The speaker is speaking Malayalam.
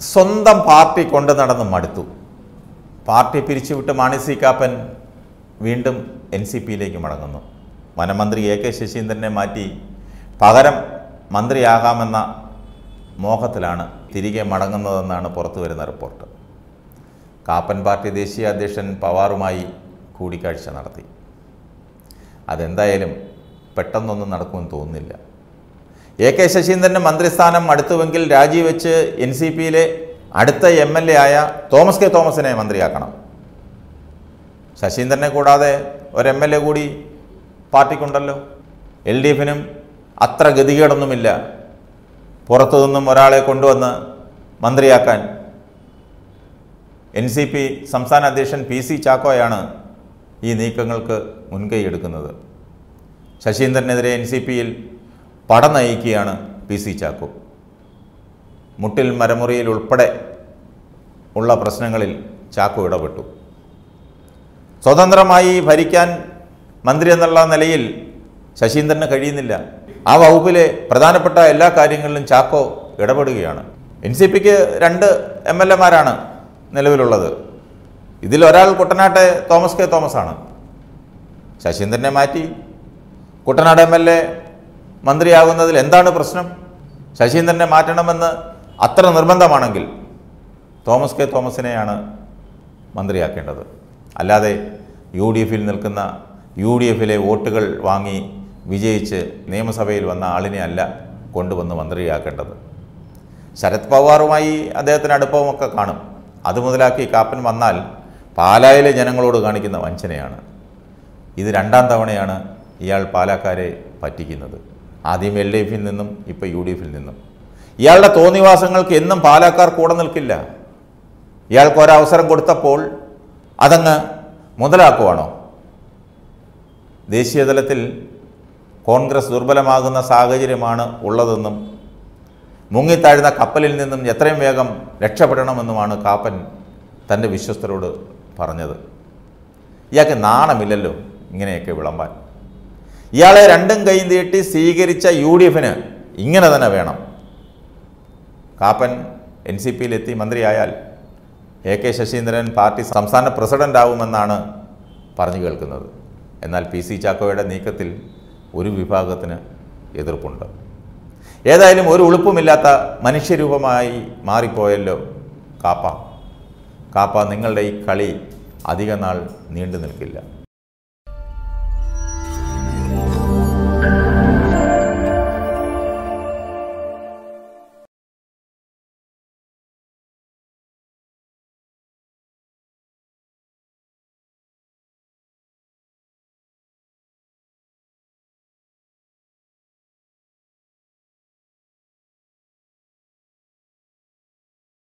സ്വന്തം പാർട്ടി കൊണ്ട് നടന്ന് മടുത്തു പാർട്ടി പിരിച്ചുവിട്ട് മാണി സി കാപ്പൻ വീണ്ടും എൻ സി പിയിലേക്ക് മടങ്ങുന്നു വനമന്ത്രി എ കെ ശശീന്ദ്രനെ മാറ്റി പകരം മന്ത്രിയാകാമെന്ന മോഹത്തിലാണ് തിരികെ മടങ്ങുന്നതെന്നാണ് പുറത്തു വരുന്ന റിപ്പോർട്ട് കാപ്പൻ പാർട്ടി ദേശീയ അധ്യക്ഷൻ പവാറുമായി കൂടിക്കാഴ്ച നടത്തി അതെന്തായാലും പെട്ടെന്നൊന്നും നടക്കുമെന്ന് തോന്നുന്നില്ല എ കെ ശശീന്ദ്രന് മന്ത്രിസ്ഥാനം അടുത്തുവെങ്കിൽ രാജിവെച്ച് എൻ സി പിയിലെ അടുത്ത എം എൽ എ ആയ തോമസ് കെ തോമസിനെ മന്ത്രിയാക്കണം ശശീന്ദ്രനെ കൂടാതെ ഒരു എം എൽ എ കൂടി പാർട്ടിക്കുണ്ടല്ലോ എൽ ഡി എഫിനും അത്ര ഗതികേടൊന്നുമില്ല പുറത്തു നിന്നും ഒരാളെ കൊണ്ടുവന്ന് മന്ത്രിയാക്കാൻ എൻ സി പി സംസ്ഥാന അധ്യക്ഷൻ പി സി ചാക്കോയാണ് ഈ നീക്കങ്ങൾക്ക് മുൻകൈ എടുക്കുന്നത് ശശീന്ദ്രനെതിരെ എൻ സി പിയിൽ പട നയിക്കുകയാണ് പി സി ചാക്കോ മുട്ടിൽ മരമുറിയിൽ ഉൾപ്പെടെ ഉള്ള പ്രശ്നങ്ങളിൽ ചാക്കോ ഇടപെട്ടു സ്വതന്ത്രമായി ഭരിക്കാൻ മന്ത്രി എന്നുള്ള നിലയിൽ ശശീന്ദ്രന് കഴിയുന്നില്ല ആ വകുപ്പിലെ പ്രധാനപ്പെട്ട എല്ലാ കാര്യങ്ങളിലും ചാക്കോ ഇടപെടുകയാണ് എൻ സി പിക്ക് രണ്ട് എം എൽ എമാരാണ് നിലവിലുള്ളത് ഇതിൽ ഒരാൾ കുട്ടനാട്ടെ തോമസ് കെ തോമസ് ആണ് ശശീന്ദ്രനെ മാറ്റി കുട്ടനാട് എം എൽ എ മന്ത്രിയാകുന്നതിൽ എന്താണ് പ്രശ്നം ശശീന്ദ്രനെ മാറ്റണമെന്ന് അത്ര നിർബന്ധമാണെങ്കിൽ തോമസ് കെ തോമസിനെയാണ് മന്ത്രിയാക്കേണ്ടത് അല്ലാതെ യു ഡി എഫിൽ നിൽക്കുന്ന യു ഡി എഫിലെ വോട്ടുകൾ വാങ്ങി വിജയിച്ച് നിയമസഭയിൽ വന്ന ആളിനെ അല്ല കൊണ്ടുവന്ന് മന്ത്രിയാക്കേണ്ടത് ശരത് പവാറുമായി അദ്ദേഹത്തിന് അടുപ്പവുമൊക്കെ കാണും അത് മുതലാക്കി കാപ്പൻ വന്നാൽ പാലായിലെ ജനങ്ങളോട് കാണിക്കുന്ന വഞ്ചനയാണ് ഇത് രണ്ടാം തവണയാണ് ഇയാൾ പാലക്കാരെ പറ്റിക്കുന്നത് ആദ്യം എൽ ഡി എഫിൽ നിന്നും ഇപ്പോൾ യു ഡി എഫിൽ നിന്നും ഇയാളുടെ തോന്നിവാസങ്ങൾക്ക് എന്നും പാലക്കാർ കൂടെ നിൽക്കില്ല ഇയാൾക്ക് ഒരവസരം കൊടുത്തപ്പോൾ അതങ്ങ് മുതലാക്കുവാണോ ദേശീയതലത്തിൽ കോൺഗ്രസ് ദുർബലമാകുന്ന സാഹചര്യമാണ് ഉള്ളതെന്നും മുങ്ങിത്താഴ്ന്ന കപ്പലിൽ നിന്നും എത്രയും വേഗം രക്ഷപ്പെടണമെന്നുമാണ് കാപ്പൻ തൻ്റെ വിശ്വസ്തരോട് പറഞ്ഞത് ഇയാൾക്ക് നാണമില്ലല്ലോ ഇങ്ങനെയൊക്കെ വിളമ്പാൻ ഇയാളെ രണ്ടും കൈ നീട്ടി സ്വീകരിച്ച യു ഡി എഫിന് ഇങ്ങനെ തന്നെ വേണം കാപ്പൻ എൻ സി പിയിലെത്തി മന്ത്രിയായാൽ എ കെ ശശീന്ദ്രൻ പാർട്ടി സംസ്ഥാന പ്രസിഡന്റ് ആവുമെന്നാണ് പറഞ്ഞു കേൾക്കുന്നത് എന്നാൽ പി സി ചാക്കോയുടെ നീക്കത്തിൽ ഒരു വിഭാഗത്തിന് എതിർപ്പുണ്ട് ഏതായാലും ഒരു ഉളുപ്പുമില്ലാത്ത മനുഷ്യരൂപമായി മാറിപ്പോയല്ലോ കാപ്പ കാപ്പ നിങ്ങളുടെ ഈ കളി അധിക നാൾ നീണ്ടു നിൽക്കില്ല